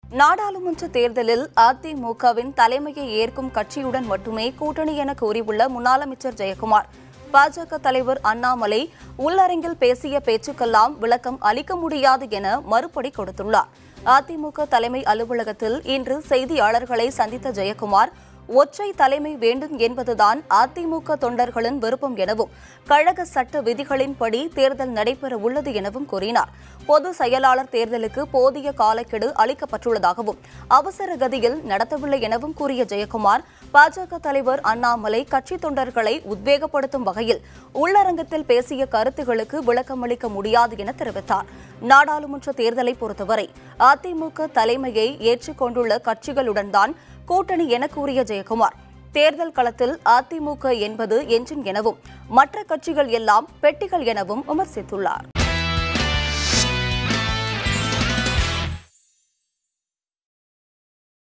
நாடாளுமன்ற தேர்தலில் அதிமுகவின் தலைமையை ஏற்கும் கட்சியுடன் மட்டுமே கூட்டணி என கூறியுள்ள முன்னாள் அமைச்சர் ஜெயக்குமார் பாஜக தலைவர் அண்ணாமலை உள்ளரங்கில் பேசிய பேச்சுக்கெல்லாம் விளக்கம் அளிக்க முடியாது என மறுபடி கொடுத்துள்ளார் அதிமுக தலைமை அலுவலகத்தில் இன்று செய்தியாளர்களை சந்தித்த ஜெயக்குமார் ஒற்றை தலைமை வேண்டும் என்பதுதான் அதிமுக தொண்டர்களின் விருப்பம் எனவும் கழக சட்ட விதிகளின்படி தேர்தல் நடைபெற உள்ளது எனவும் கூறினார் பொது செயலாளர் தேர்தலுக்கு போதிய காலக்கெடு அளிக்கப்பட்டுள்ளதாகவும் அவசர கதியில் நடத்தவில்லை எனவும் கூறிய ஜெயக்குமார் பாஜக தலைவர் அண்ணாமலை கட்சி தொண்டர்களை உத்வேகப்படுத்தும் வகையில் உள்ளரங்கத்தில் பேசிய கருத்துகளுக்கு விளக்கமளிக்க முடியாது என தெரிவித்தார் நாடாளுமன்ற தேர்தலை பொறுத்தவரை அதிமுக தலைமையை ஏற்றுக்கொண்டுள்ள கட்சிகளுடன் தான் கூட்டணி என கூறிய ஜெயக்குமார் தேர்தல் களத்தில் அதிமுக என்பது என்ஜின் எனவும் மற்ற கட்சிகள் எல்லாம் பெட்டிகள் எனவும் விமர்சித்துள்ளார்